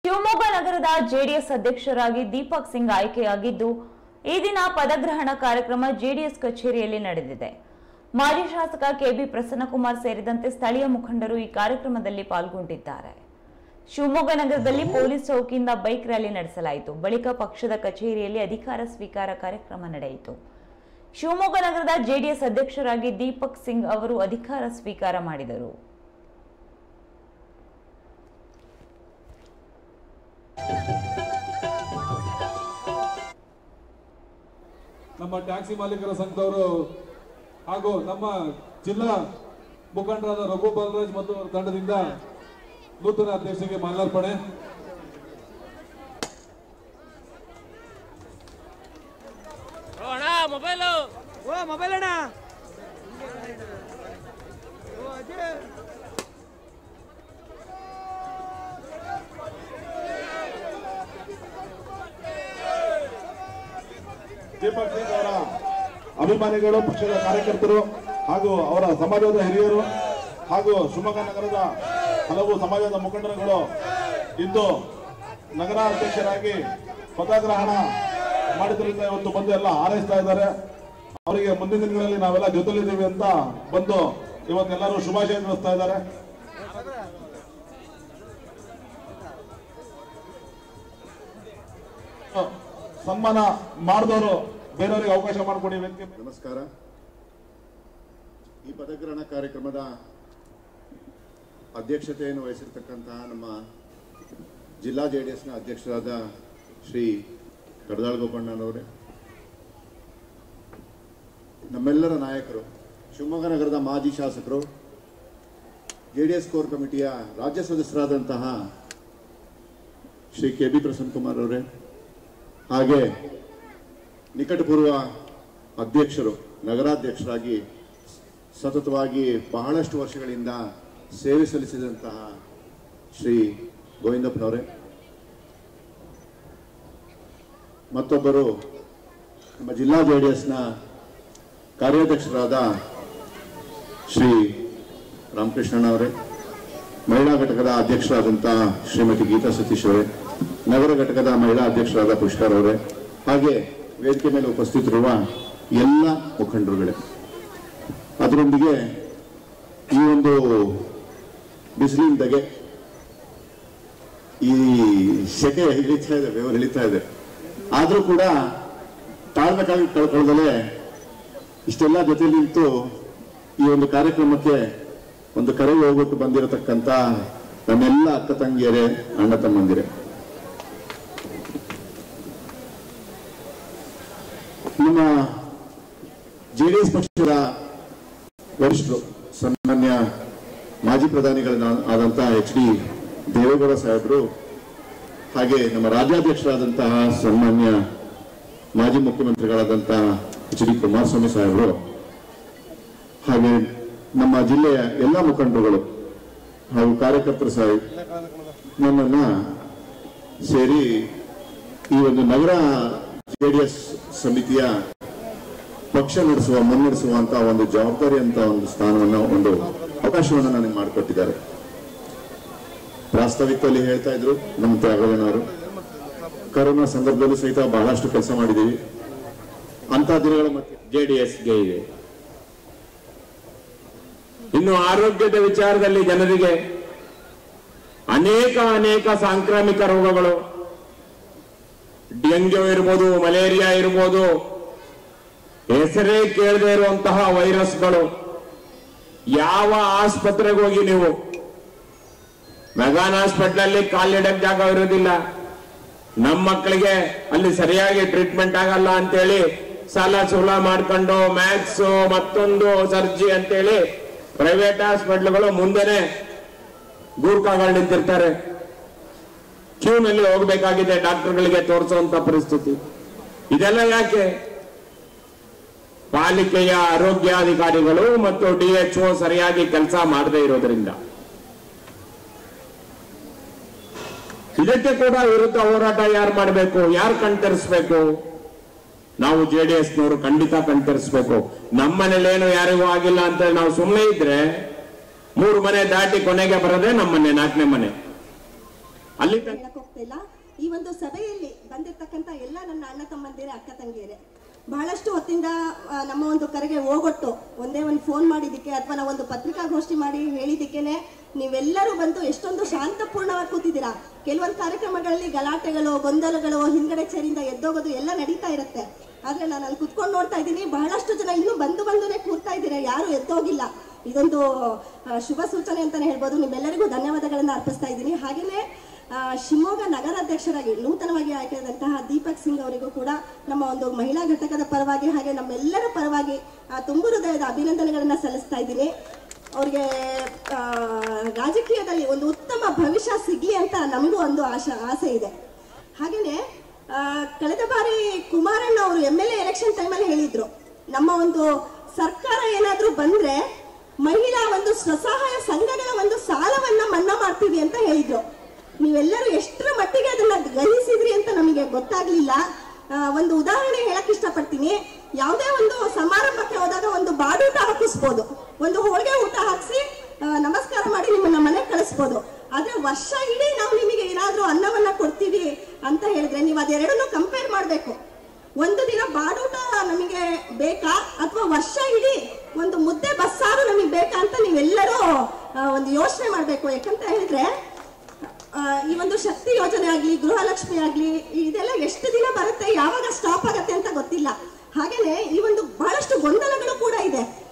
ಶಿವಮೊಗ್ಗ ನಗರದ ಜೆಡಿಎಸ್ ಅಧ್ಯಕ್ಷರಾಗಿ ದೀಪಕ್ ಸಿಂಗ್ ಆಯ್ಕೆಯಾಗಿದ್ದು ಈ ದಿನ ಪದಗ್ರಹಣ ಕಾರ್ಯಕ್ರಮ ಜೆಡಿಎಸ್ ಕಚೇರಿಯಲ್ಲಿ ನಡೆದಿದೆ ಮಾಜಿ ಶಾಸಕ ಕೆಬಿ ಪ್ರಸನ್ನಕುಮಾರ್ ಸೇರಿದಂತೆ ಸ್ಥಳೀಯ ಮುಖಂಡರು ಈ ಕಾರ್ಯಕ್ರಮದಲ್ಲಿ ಪಾಲ್ಗೊಂಡಿದ್ದಾರೆ ಶಿವಮೊಗ್ಗ ನಗರದಲ್ಲಿ ಪೊಲೀಸ್ ಚೌಕಿಯಿಂದ ಬೈಕ್ ರ್ಯಾಲಿ ನಡೆಸಲಾಯಿತು ಬಳಿಕ ಪಕ್ಷದ ಕಚೇರಿಯಲ್ಲಿ ಅಧಿಕಾರ ಸ್ವೀಕಾರ ಕಾರ್ಯಕ್ರಮ ನಡೆಯಿತು ಶಿವಮೊಗ್ಗ ನಗರದ ಜೆಡಿಎಸ್ ಅಧ್ಯಕ್ಷರಾಗಿ ದೀಪಕ್ ಸಿಂಗ್ ಅವರು ಅಧಿಕಾರ ಸ್ವೀಕಾರ ಮಾಡಿದರು ನಮ್ಮ ಟ್ಯಾಕ್ಸಿ ಮಾಲೀಕರ ಸಂಘದವರು ಹಾಗೂ ನಮ್ಮ ಜಿಲ್ಲಾ ಮುಖಂಡರಾದ ರಘು ಬಾಲರಾಜ್ ಮತ್ತು ಅವರ ತಂಡದಿಂದ ನೂತನ ಅಧ್ಯಕ್ಷರಿಗೆ ಮಾಲಾರ್ಪಣೆ ಅಣ್ಣ ಮೊಬೈಲು ಓ ಮೊಬೈಲ್ ಅಣ್ಣ ಓ ಅಜಯ್ ದೀಪಕ್ ಸಿಂಗ್ ಅವರ ಅಭಿಮಾನಿಗಳು ಪಕ್ಷದ ಕಾರ್ಯಕರ್ತರು ಹಾಗೂ ಅವರ ಸಮಾಜದ ಹಿರಿಯರು ಹಾಗೂ ಶಿವಮೊಗ್ಗ ನಗರದ ಹಲವು ಸಮಾಜದ ಮುಖಂಡರುಗಳು ಇಂದು ನಗರ ಅಧ್ಯಕ್ಷರಾಗಿ ಪದಗ್ರಹಣ ಮಾಡಿದ್ರಿಂದ ಇವತ್ತು ಬಂದು ಎಲ್ಲ ಹಾರೈಸ್ತಾ ಇದ್ದಾರೆ ಅವರಿಗೆ ಮುಂದಿನ ದಿನಗಳಲ್ಲಿ ನಾವೆಲ್ಲ ಜೊತೆಲಿದ್ದೀವಿ ಅಂತ ಬಂದು ಇವತ್ತೆಲ್ಲರೂ ಶುಭಾಶಯ ತಿಳಿಸ್ತಾ ಇದ್ದಾರೆ ಸನ್ಮಾನ ಮಾಡಿದವರು ಬೇರೆಯವರಿಗೆ ಅವಕಾಶ ಮಾಡಿಕೊಡಿ ವೇದಿಕೆ ಮೇಲೆ. ನಮಸ್ಕಾರ ಈ ಪದಗ್ರಹಣ ಕಾರ್ಯಕ್ರಮದ ಅಧ್ಯಕ್ಷತೆಯನ್ನು ವಹಿಸಿರ್ತಕ್ಕಂತಹ ನಮ್ಮ ಜಿಲ್ಲಾ ಜೆ ಡಿ ಎಸ್ನ ಅಧ್ಯಕ್ಷರಾದ ಶ್ರೀ ಕಡದಾಳ್ ಗೋಪಣ್ಣನವರೇ ನಮ್ಮೆಲ್ಲರ ನಾಯಕರು ಶಿವಮೊಗ್ಗ ನಗರದ ಮಾಜಿ ಶಾಸಕರು ಜೆ ಡಿ ಎಸ್ ಕೋರ್ ಕಮಿಟಿಯ ರಾಜ್ಯ ಸದಸ್ಯರಾದಂತಹ ಶ್ರೀ ಕೆ ಬಿ ಪ್ರಸನ್ನ ಕುಮಾರ್ ಅವರೇ ಹಾಗೆ ನಿಕಟಪೂರ್ವ ಅಧ್ಯಕ್ಷರು ನಗರಾಧ್ಯಕ್ಷರಾಗಿ ಸತತವಾಗಿ ಬಹಳಷ್ಟು ವರ್ಷಗಳಿಂದ ಸೇವೆ ಸಲ್ಲಿಸಿದಂತಹ ಶ್ರೀ ಗೋವಿಂದಪ್ಪನವರೇ ಮತ್ತೊಬ್ಬರು ನಮ್ಮ ಜಿಲ್ಲಾ ಜೆ ಡಿ ಎಸ್ನ ಕಾರ್ಯಾಧ್ಯಕ್ಷರಾದ ಶ್ರೀ ರಾಮಕೃಷ್ಣಣ್ಣ ಅವರೇ ಮಹಿಳಾ ಘಟಕದ ಅಧ್ಯಕ್ಷರಾದಂತಹ ಶ್ರೀಮತಿ ಗೀತಾ ಸತೀಶ್ ಅವರೇ ನಗರ ಘಟಕದ ಮಹಿಳಾ ಅಧ್ಯಕ್ಷರಾದ ಪುಷ್ಕರ್ ಅವರೇ ಹಾಗೆ ವೇದಿಕೆ ಮೇಲೆ ಉಪಸ್ಥಿತರಿರುವ ಎಲ್ಲ ಮುಖಂಡರುಗಳೇ ಅದರೊಂದಿಗೆ ಈ ಒಂದು ಬಿಸಿಲಿನ ಧಗೆ ಈ ಸೆಕೆ ಇಳಿತಾ ಇದೆ ಬೆವರು ಇಳಿತಾ ಇದೆ ಆದರೂ ಕೂಡ ತಾಳ್ಬೇಕಾಗಿ ಕಳ್ಕೊಳ್ಳದಲೇ ಇಷ್ಟೆಲ್ಲ ಜೊತೆಲಿ ನಿಂತು ಈ ಒಂದು ಕಾರ್ಯಕ್ರಮಕ್ಕೆ ಒಂದು ಕರೆ ಹೋಗ್ಬಿಟ್ಟು ಬಂದಿರತಕ್ಕಂತ ನನ್ನೆಲ್ಲ ಅಕ್ಕ ತಂಗಿಯರೇ ಅಣ್ಣ ತಮ್ಮಂದಿರೇ ನಮ್ಮ ಜೆ ಡಿ ಎಸ್ ಪಕ್ಷದ ವರಿಷ್ಠರು ಸನ್ಮಾನ್ಯ ಮಾಜಿ ಪ್ರಧಾನಿಗಳನ್ನ ಆದಂತಹ ಎಚ್ ಡಿ ದೇವೇಗೌಡ ಸಾಹೇಬರು ಹಾಗೆ ನಮ್ಮ ರಾಜ್ಯಾಧ್ಯಕ್ಷರಾದಂತಹ ಸನ್ಮಾನ್ಯ ಮಾಜಿ ಮುಖ್ಯಮಂತ್ರಿಗಳಾದಂತಹ ಎಚ್ ಡಿ ಕುಮಾರಸ್ವಾಮಿ ಸಾಹೇಬರು ಹಾಗೆ ನಮ್ಮ ಜಿಲ್ಲೆಯ ಎಲ್ಲ ಮುಖಂಡರುಗಳು ಹಾಗೂ ಕಾರ್ಯಕರ್ತರು ಸಹ ನಮ್ಮನ್ನ ಸೇರಿ ಈ ಒಂದು ನಗರ ಜೆಡಿಎಸ್ ಸಮಿತಿಯ ಪಕ್ಷ ನಡೆಸುವ ಮುನ್ನಡೆಸುವಂತ ಒಂದು ಜವಾಬ್ದಾರಿ ಅಂತ ಒಂದು ಸ್ಥಾನವನ್ನ ಒಂದು ಅವಕಾಶವನ್ನು ನನಗೆ ಮಾಡಿಕೊಟ್ಟಿದ್ದಾರೆ ಪ್ರಾಸ್ತಾವಿಕದಲ್ಲಿ ಹೇಳ್ತಾ ಇದ್ರು ನಮ್ಮ ತ್ಯಾಗವೇನವರು ಕರೋನಾ ಸಂದರ್ಭದಲ್ಲೂ ಸಹಿತ ಬಹಳಷ್ಟು ಕೆಲಸ ಮಾಡಿದ್ದೀವಿ ಅಂತ ದಿನಗಳ ಮತ್ತೆ ಜೆಡಿಎಸ್ಗೆ ಇದೆ ಇನ್ನು ಆರೋಗ್ಯದ ವಿಚಾರದಲ್ಲಿ ಜನರಿಗೆ ಅನೇಕ ಅನೇಕ ಸಾಂಕ್ರಾಮಿಕ ರೋಗಗಳು ಡೆಂಗ್ಯೂ ಇರ್ಬೋದು ಮಲೇರಿಯಾ ಇರ್ಬೋದು ಹೆಸರೇ ಕೇಳದೇ ಇರುವಂತಹ ವೈರಸ್ಗಳು ಯಾವ ಆಸ್ಪತ್ರೆಗೆ ಹೋಗಿ ನೀವು ಮೆಗಾನ್ ಹಾಸ್ಪಿಟ್ಲಲ್ಲಿ ಕಾಲಿಡಕ್ ಜಾಗ ಇರೋದಿಲ್ಲ ನಮ್ಮ ಮಕ್ಕಳಿಗೆ ಅಲ್ಲಿ ಸರಿಯಾಗಿ ಟ್ರೀಟ್ಮೆಂಟ್ ಆಗಲ್ಲ ಅಂತೇಳಿ ಸಾಲ ಸೂಲ ಮಾಡ್ಕೊಂಡು ಮ್ಯಾಕ್ಸ್ ಮತ್ತೊಂದು ಸರ್ಜಿ ಅಂತೇಳಿ ಪ್ರೈವೇಟ್ ಹಾಸ್ಪಿಟ್ಲ್ಗಳು ಮುಂದೆನೆ ಗೂರ್ಖಾಗಳು ನಿಂತಿರ್ತಾರೆ ಕ್ಯೂನಲ್ಲಿ ಹೋಗ್ಬೇಕಾಗಿದೆ ಡಾಕ್ಟರ್ಗಳಿಗೆ ತೋರಿಸುವಂತ ಪರಿಸ್ಥಿತಿ ಇದೆಲ್ಲ ಯಾಕೆ ಪಾಲಿಕೆಯ ಆರೋಗ್ಯಾಧಿಕಾರಿಗಳು ಮತ್ತು ಡಿಎಚ್ಒ ಸರಿಯಾಗಿ ಕೆಲಸ ಮಾಡದೇ ಇರೋದ್ರಿಂದ ಇದಕ್ಕೆ ಕೂಡ ವಿರುದ್ಧ ಹೋರಾಟ ಯಾರು ಮಾಡಬೇಕು ಯಾರು ಕಣ್ತರಿಸ್ಬೇಕು ನಾವು ಜೆ ಡಿ ಎಸ್ನವರು ಖಂಡಿತ ಕಣ್ತರಿಸ್ಬೇಕು ನಮ್ಮ ಮನೇಲೇನು ಯಾರಿಗೂ ಆಗಿಲ್ಲ ಅಂತ ನಾವು ಸುಮ್ಮನೆ ಇದ್ರೆ ಮೂರು ಮನೆ ದಾಟಿ ಕೊನೆಗೆ ಬರೋದೇ ನಮ್ಮ ಮನೆ ನಾಲ್ಕನೇ ಮನೆ ಅಲ್ಲಿ ತನಕ ಹೇಳಕ್ ಹೋಗ್ತಾ ಇಲ್ಲ ಈ ಒಂದು ಸಭೆಯಲ್ಲಿ ಬಂದಿರ್ತಕ್ಕಂಥ ಎಲ್ಲ ನನ್ನ ಅಣ್ಣ ತಮ್ಮಂದಿರೇ ಅಕ್ಕ ತಂಗಿಯರೇ ಬಹಳಷ್ಟು ಹೊತ್ತಿಂದ ಆ, ನಮ್ಮ ಒಂದು ಕರೆಗೆ ಹೋಗೊಟ್ಟು ಒಂದೇ ಒಂದು ಫೋನ್ ಮಾಡಿದ್ದಕ್ಕೆ ಅಥವಾ ನಾವು ಒಂದು ಪತ್ರಿಕಾಗೋಷ್ಠಿ ಮಾಡಿ ಹೇಳಿದ್ದಕ್ಕೇನೆ ನೀವೆಲ್ಲರೂ ಬಂದು ಎಷ್ಟೊಂದು ಶಾಂತಪೂರ್ಣವಾಗಿ ಕೂತಿದ್ದೀರಾ ಕೆಲವೊಂದು ಕಾರ್ಯಕ್ರಮಗಳಲ್ಲಿ ಗಲಾಟೆಗಳು ಗೊಂದಲಗಳು ಹಿಂದ್ಗಡೆ ಚೇರಿಂದ ಎದ್ದೋಗೋದು ಎಲ್ಲ ನಡೀತಾ ಇರುತ್ತೆ ಆದ್ರೆ ನಾನು ಅಲ್ಲಿ ಕುತ್ಕೊಂಡು ನೋಡ್ತಾ ಇದ್ದೀನಿ ಬಹಳಷ್ಟು ಜನ ಇನ್ನೂ ಬಂದು ಬಂದುನೇ ಕೂರ್ತಾ ಇದ್ದೀರಾ ಯಾರು ಎದ್ದೋಗಿಲ್ಲ ಇದೊಂದು ಆ, ಶುಭ ಸೂಚನೆ ಅಂತಾನೆ ಹೇಳ್ಬೋದು ನಿಮ್ಮೆಲ್ಲರಿಗೂ ಧನ್ಯವಾದಗಳನ್ನ ಅರ್ಪಿಸ್ತಾ ಇದ್ದೀನಿ ಹಾಗೇನೆ ಆ, ಶಿವಮೊಗ್ಗ ನಗರಾಧ್ಯಕ್ಷರಾಗಿ ನೂತನವಾಗಿ ಆಯ್ಕೆಯಾದಂತಹ ದೀಪಕ್ ಸಿಂಗ್ ಅವರಿಗೂ ಕೂಡ ನಮ್ಮ ಒಂದು ಮಹಿಳಾ ಘಟಕದ ಪರವಾಗಿ ಹಾಗೆ ನಮ್ಮೆಲ್ಲರ ಪರವಾಗಿ ಆ, ತುಂಬು ಹೃದಯದ ಅಭಿನಂದನೆಗಳನ್ನ ಸಲ್ಲಿಸ್ತಾ ಇದ್ದೀನಿ ಅವ್ರಿಗೆ ಆ, ರಾಜಕೀಯದಲ್ಲಿ ಒಂದು ಉತ್ತಮ ಭವಿಷ್ಯ ಸಿಗ್ಲಿ ಅಂತ ನಮಗೂ ಒಂದು ಆಶಾ ಆಸೆ ಇದೆ ಹಾಗೇನೆ ಆ, ಕಳೆದ ಬಾರಿ ಕುಮಾರಣ್ಣ ಅವರು ಎಮ್ ಎಲ್ ಎ ಎಲೆಕ್ಷನ್ ಟೈಮಲ್ಲಿ ಹೇಳಿದ್ರು ನಮ್ಮ ಒಂದು ಸರ್ಕಾರ ಏನಾದ್ರೂ ಬಂದ್ರೆ ಮಹಿಳಾ ಒಂದು ಸ್ವಸಹಾಯ ಸಂಘಗಳ ಒಂದು ಸಾಲವನ್ನ ಮನ್ನಾ ಮಾಡ್ತೀವಿ ಅಂತ ಹೇಳಿದ್ರು ನೀವೆಲ್ಲರೂ ಎಷ್ಟರ ಮಟ್ಟಿಗೆ ಅದನ್ನ ಗ್ರಹಿಸಿದ್ರಿ ಅಂತ ನಮಗೆ ಗೊತ್ತಾಗ್ಲಿಲ್ಲ ಆ, ಒಂದು ಉದಾಹರಣೆ ಹೇಳಕ್ ಇಷ್ಟಪಡ್ತೀನಿ ಯಾವುದೇ ಒಂದು ಸಮಾರಂಭಕ್ಕೆ ಹೋದಾಗ ಒಂದು ಬಾಡೂಟ ಹಾಕಿಸ್ಬೋದು ಒಂದು ಹೋಳಿಗೆ ಊಟ ಹಾಕಿಸಿ ನಮಸ್ಕಾರ ಮಾಡಿ ನಿಮ್ಮನ್ನ ಮನೆಗೆ ಕಳಿಸ್ಬೋದು ಆದ್ರೆ ವರ್ಷ ಇಡೀ ನಾವು ನಿಮಗೆ ಏನಾದ್ರೂ ಅನ್ನವನ್ನ ಕೊಡ್ತೀವಿ ಅಂತ ಹೇಳಿದ್ರೆ ನೀವು ಅದೆರಡನ್ನು ಕಂಪೇರ್ ಮಾಡ್ಬೇಕು ಒಂದು ದಿನ ಬಾಡೂಟ ನಮಗೆ ಬೇಕಾ ಅಥವಾ ವರ್ಷ ಇಡೀ ಒಂದು ಮುದ್ದೆ ಬಸ್ಸಾರು ನಮಗೆ ಬೇಕಾ ಅಂತ ನೀವೆಲ್ಲರೂ ಆ, ಒಂದು ಯೋಚನೆ ಮಾಡ್ಬೇಕು ಯಾಕಂತ ಹೇಳಿದ್ರೆ ಆ, ಈ ಒಂದು ಶಕ್ತಿ ಯೋಜನೆ ಆಗ್ಲಿ ಗೃಹಲಕ್ಷ್ಮಿ ಆಗ್ಲಿ ಇದೆಲ್ಲ ಎಷ್ಟು ದಿನ ಬರುತ್ತೆ ಯಾವಾಗ ಸ್ಟಾಪ್ ಆಗತ್ತೆ ಅಂತ ಗೊತ್ತಿಲ್ಲ ಹಾಗೇನೆ ಈ ಒಂದು ಬಹಳಷ್ಟು ಗೊಂದಲಗಳು ಕೂಡ ಇದೆ